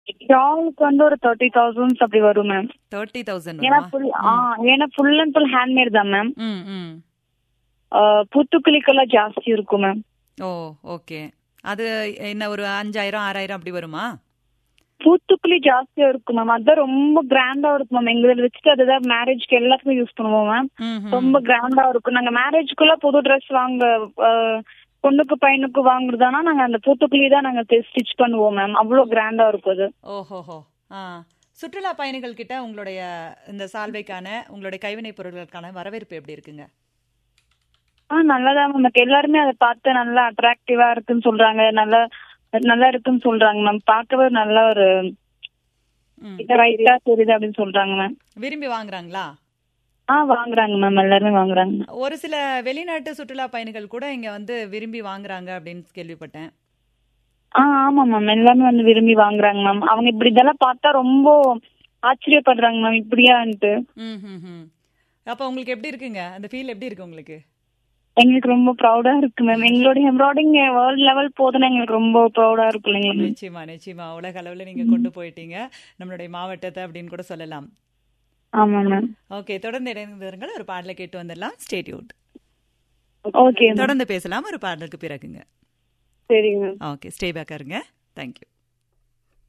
ஷாலுக்கு வந்து ஒரு thirty thousands அப்படி வரும் மேம் தேர்ட்டி தௌசண்ட் ஏன்னா ஃபுல் ஆ ஏன்னா ஃபுல் அண்ட் ஃபுல் ஹேண்ட்மேட் தான் மேம் ம் ம் பூத்துக்குளிக்கெல்லாம் ஜாஸ்தி இருக்கும் மேம் ஓ ஓகே அது என்ன ஒரு அஞ்சாயிரம் ஆறாயிரம் அப்படி வருமா பூத்துக்குழி ஜாஸ்தியா இருக்கும் மேம் அதான் ரொம்ப கிராண்டா இருக்கும் மேம் எங்களை வச்சுட்டு அதுதான் மேரேஜ்க்கு எல்லாத்துக்கும் யூஸ் பண்ணுவோம் மேம் ம் ம். ரொம்ப கிராண்டா இருக்கும் நாங்க மேரேஜ்க்குள்ள புது ட்ரெஸ் வாங்க அஹ், பொண்ணுக்கு பையனுக்கு வாங்குறதானா நாங்க அந்த பூத்துக்குழி தான் நாங்க ஸ்டிச் பண்ணுவோம் மேம் அவ்வளவு கிராண்டா இருக்கும் அது ஓஹோஹோ ஆ சுற்றுலா பயணிகள் கிட்ட உங்களுடைய இந்த சால்வைக்கான உங்களுடைய கைவினை பொருட்களுக்கான வரவேற்பு எப்படி இருக்குங்க ஆ நல்லாதான் மேம் இருக்கு எல்லாருமே அதை பார்த்து நல்லா அட்ராக்டிவா இருக்குன்னு சொல்றாங்க நல்லா நல்லா இருக்குன்னு சொல்றாங்க மேம் பார்க்கவே நல்ல ஒரு ம் ரைட்டா தெரியுது அப்படின்னு சொல்றாங்க மேம் விரும்பி வாங்குறாங்களா ஆ வாங்குறாங்க மேம் எல்லாருமே வாங்குறாங்க ஒரு சில வெளிநாட்டு சுற்றுலா பயணிகள் கூட இங்க வந்து விரும்பி வாங்குறாங்க அப்படின்னு கேள்விப்பட்டேன் ஆ ஆமா மேம் எல்லாமே வந்து விரும்பி வாங்குறாங்க மேம் அவங்க இப்படி இதெல்லாம் பார்த்தா ரொம்ப ஆச்சரியப்படுறாங்க மேம் இப்படியான்ட்டு ம் ம் ம் அப்போ உங்களுக்கு எப்படி இருக்குங்க அந்த ஃபீல் எப்படி இருக்கு உங்களுக்கு எங்களுக்கு ரொம்ப ப்ரௌடா இருக்கு மேம் எங்களுடைய எம்ப்ராய்டிங் வேர்ல்ட் லெவல் போதுன்னா எங்களுக்கு ரொம்ப ப்ரௌடா இருக்கு இல்லைங்களா மேம் நிச்சயமா நிச்சயமா உலக அளவுல நீங்க கொண்டு போயிட்டீங்க நம்மளுடைய மாவட்டத்தை அப்படின்னு கூட சொல்லலாம் ஆமா மேம் ஓகே தொடர்ந்து இணைந்திருங்கள் ஒரு பாடலை கேட்டு வந்துடலாம் ஸ்டேட்யூட் ஓகே மேம் தொடர்ந்து பேசலாம் ஒரு பாடலுக்கு பிறகுங்க சரிங்க மேம் ஓகே ஸ்டே பேக்கா இருங்க தேங்க்யூ